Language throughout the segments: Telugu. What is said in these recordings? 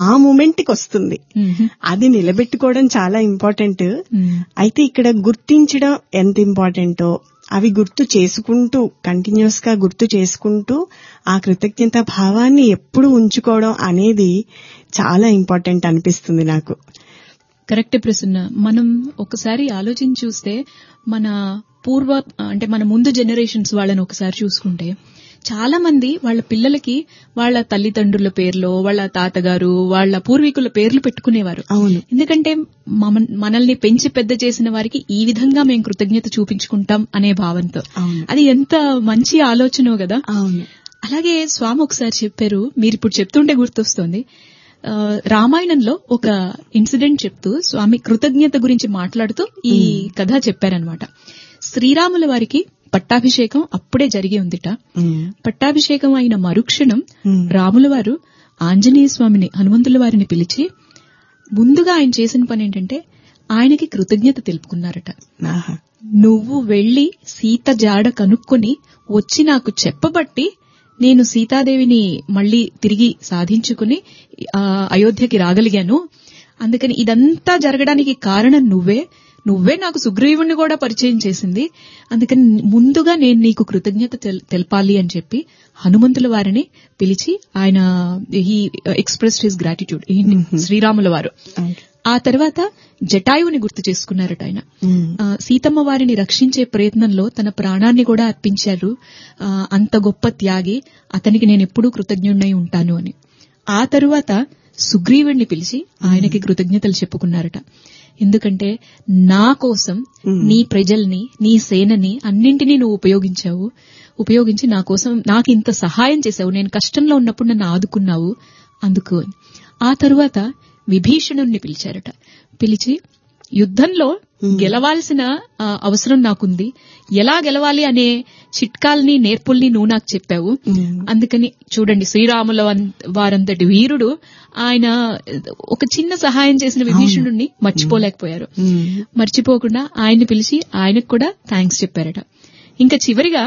ఆ మూమెంట్ కి వస్తుంది అది నిలబెట్టుకోవడం చాలా ఇంపార్టెంట్ అయితే ఇక్కడ గుర్తించడం ఎంత ఇంపార్టెంటో అవి గుర్తు చేసుకుంటూ కంటిన్యూస్ గా గుర్తు చేసుకుంటూ ఆ కృతజ్ఞత భావాన్ని ఎప్పుడు ఉంచుకోవడం అనేది చాలా ఇంపార్టెంట్ అనిపిస్తుంది నాకు కరెక్ట్ ప్రసన్న మనం ఒకసారి ఆలోచించి చూస్తే మన పూర్వ అంటే మన ముందు జనరేషన్స్ వాళ్ళని ఒకసారి చూసుకుంటే చాలా మంది వాళ్ళ పిల్లలకి వాళ్ళ తల్లిదండ్రుల పేర్లో వాళ్ళ తాతగారు వాళ్ళ పూర్వీకుల పేర్లు పెట్టుకునేవారు అవును ఎందుకంటే మమ- మనల్ని పెంచి పెద్ద చేసిన వారికి ఈ విధంగా మేము కృతజ్ఞత చూపించుకుంటాం అనే భావంతో అవును అది ఎంత మంచి ఆలోచనో కదా అవును అలాగే స్వామి ఒకసారి చెప్పారు మీరు ఇప్పుడు చెప్తుంటే గుర్తొస్తోంది ఆ, రామాయణంలో ఒక ఇన్సిడెంట్ చెప్తూ స్వామి కృతజ్ఞత గురించి మాట్లాడుతూ ఈ కథ చెప్పారనమాట శ్రీరాముల వారికి పట్టాభిషేకం అప్పుడే జరిగి ఉందిట ఉమ్, పట్టాభిషేకం అయిన మరుక్షణం ఉమ్, రాముల వారు ఆంజనేయ స్వామిని హనుమంతుల వారిని పిలిచి ముందుగా ఆయన చేసిన పని ఏంటంటే ఆయనకి కృతజ్ఞత తెలుపుకున్నారట ఆహా. నువ్వు వెళ్లి సీత జాడ కనుక్కొని వచ్చి నాకు చెప్పబట్టి నేను సీతాదేవిని మళ్ళీ తిరిగి సాధించుకుని ఆ, అయోధ్యకి రాగలిగాను అందుకని ఇదంతా జరగడానికి కారణం నువ్వే నువ్వే నాకు సుగ్రీవుణ్ణి కూడా పరిచయం చేసింది అందుకని ముందుగా నేను నీకు కృతజ్ఞత తెల్- తెలపాలి అని చెప్పి హనుమంతుల వారిని పిలిచి ఆయన ఈ ఎక్స్ప్రెస్ హిస్ గ్రాటిట్యూడ్ శ్రీరాముల వారు ఓకే. ఆ తర్వాత జటాయువుని గుర్తు చేసుకున్నారట ఆయన ఉమ్, ఆ, సీతమ్మ వారిని రక్షించే ప్రయత్నంలో తన ప్రాణాన్ని కూడా అర్పించారు ఆ, అంత గొప్ప త్యాగి అతనికి నేను ఎప్పుడూ కృతజ్ఞుణ్ణై ఉంటాను అని ఆ తరువాత సుగ్రీవుణ్ణి పిలిచి ఆయనకి కృతజ్ఞతలు చెప్పుకున్నారట ఎందుకంటే నా కోసం నీ ప్రజల్ని నీ సేనని అన్నింటినీ నువ్వు ఉపయోగించావు ఉపయోగించి నా కోసం నాకు ఇంత సహాయం చేశావు నేను కష్టంలో ఉన్నప్పుడు నన్ను ఆదుకున్నావు అందుకు అని. ఆ తరువాత విభీషణుణ్ణి పిలిచారట పిలిచి యుద్ధంలో గెలవాల్సిన ఆ, అవసరం నాకుంది ఎలా గెలవాలి అనే చిట్కాల్ని నేర్పుల్ని నువ్వు నాకు చెప్పావు ఉమ్, అందుకని చూడండి శ్రీరాముల వం- వారంతటి వీరుడు ఆయన ఒక చిన్న సహాయం చేసిన విభీషణుడిని మర్చిపోలేకపోయారు ఉమ్, మర్చిపోకుండా ఆయన్ని పిలిచి ఆయనకు కూడా థ్యాంక్స్ చెప్పారట ఇంకా చివరిగా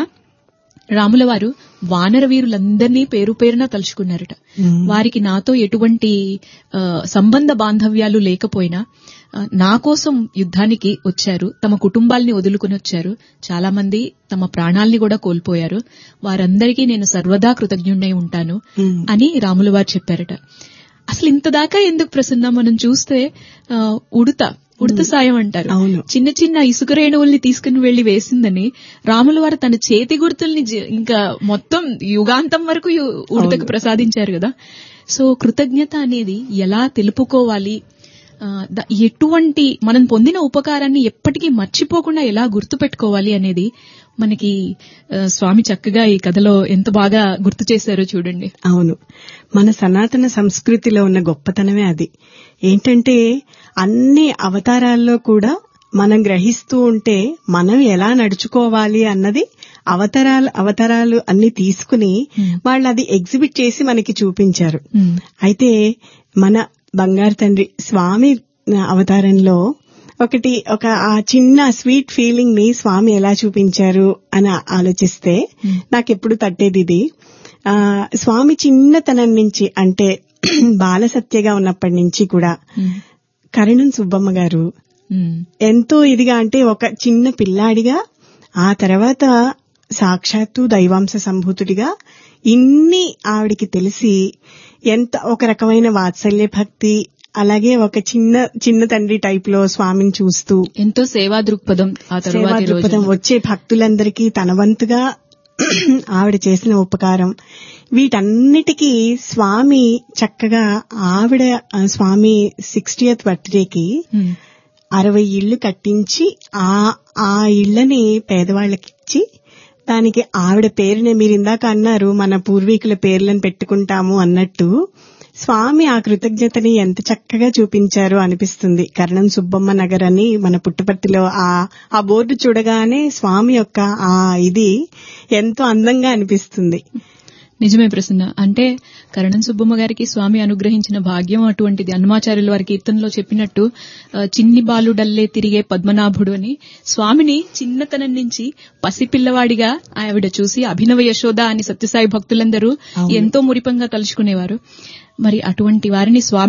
రాముల వారు వానర వీరులందరినీ పేరు పేరున తలుచుకున్నారట ఉమ్, వారికి నాతో ఎటువంటి ఆ, సంబంధ బాంధవ్యాలు లేకపోయినా ఆ, నా కోసం యుద్ధానికి వచ్చారు తమ కుటుంబాల్ని వదులుకుని వచ్చారు చాలా మంది తమ ప్రాణాల్ని కూడా కోల్పోయారు వారందరికీ నేను సర్వదా కృతజ్ఞుణ్ణై ఉంటాను ఉమ్, అని రాముల వారు చెప్పారట అసలు ఇంత దాకా ఎందుకు ప్రసన్న మనం చూస్తే ఆ, ఉడత ఉడత సాయం అంటారు అవును చిన్న చిన్న ఇసుక రేణువుల్ని తీసుకుని వెళ్లి వేసిందని రాముల వారు తన చేతి గుర్తుల్ని జ- ఇంకా మొత్తం యుగాంతం వరకు యు- ఉడతకు ప్రసాదించారు కదా సో కృతజ్ఞత అనేది ఎలా తెలుపుకోవాలి ఆ, ద- ఎటువంటి మనం పొందిన ఉపకారాన్ని ఎప్పటికీ మర్చిపోకుండా ఎలా గుర్తుపెట్టుకోవాలి అనేది మనకి ఆ, స్వామి చక్కగా ఈ కథలో ఎంత బాగా గుర్తు చేశారో చూడండి అవును మన సనాతన సంస్కృతిలో ఉన్న గొప్పతనమే అది ఏంటంటే అన్ని అవతారాల్లో కూడా మనం గ్రహిస్తూ ఉంటే మనం ఎలా నడుచుకోవాలి అన్నది అవతారాలు అవతారాలు అన్ని తీసుకుని వాళ్ళు అది ఎగ్జిబిట్ చేసి మనకి చూపించారు ఉమ్, అయితే మన బంగారు తండ్రి స్వామి అవతారంలో ఒకటి ఒక ఆ చిన్న స్వీట్ ఫీలింగ్ ని స్వామి ఎలా చూపించారు అని ఆలోచిస్తే నాకెప్పుడు తట్టేది ఇది ఆ స్వామి చిన్నతనం నుంచి అంటే బాలసత్యగా ఉన్నప్పటి నుంచి కూడా ఉమ్, కరణం సుబ్బమ్మ గారు ఉమ్, ఎంతో ఇదిగా అంటే ఒక చిన్న పిల్లాడిగా ఆ తర్వాత సాక్షాత్తు దైవాంశ సంభూతుడిగా ఇన్ని ఆవిడికి తెలిసి ఎంత ఒక రకమైన వాత్సల్య భక్తి అలాగే ఒక చిన్న చిన్న తండ్రి టైప్ లో స్వామిని చూస్తూ ఎంతో సేవా దృక్పథం ఆ సేవా తర్వాత దృక్పథం వచ్చే భక్తులందరికీ తన వంతుగా ఆవిడ చేసిన ఉపకారం వీటన్నిటికీ స్వామి చక్కగా ఆవిడ ఆ, స్వామి సిక్స్టీయత్ బర్త్డేకి అరవై ఇళ్లు కట్టించి ఆ ఆ ఇళ్లని పేదవాళ్ళకిచ్చి దానికి ఆవిడ పేరునే మీరు ఇందాక అన్నారు మన పూర్వీకుల పేర్లను పెట్టుకుంటాము అన్నట్టు స్వామి ఆ కృతజ్ఞతని ఎంత చక్కగా చూపించారో అనిపిస్తుంది కరణం సుబ్బమ్మ నగర్ అని మన పుట్టపర్తిలో ఆ ఆ బోర్డు చూడగానే స్వామి యొక్క ఆ ఇది ఎంతో అందంగా అనిపిస్తుంది నిజమే ప్రసన్న అంటే కరణం సుబ్బమ్మ గారికి స్వామి అనుగ్రహించిన భాగ్యం అటువంటిది హనుమాచార్యుల వారి కీర్తనలో చెప్పినట్టు ఆ, చిన్ని బాలుడల్లే తిరిగే పద్మనాభుడు అని స్వామిని చిన్నతనం నుంచి పసిపిల్లవాడిగా ఆవిడ చూసి అభినవ యశోద అని సత్యసాయి భక్తులందరూ ఎంతో మురిపంగా తలుచుకునేవారు మరి అటువంటి వారిని స్వామి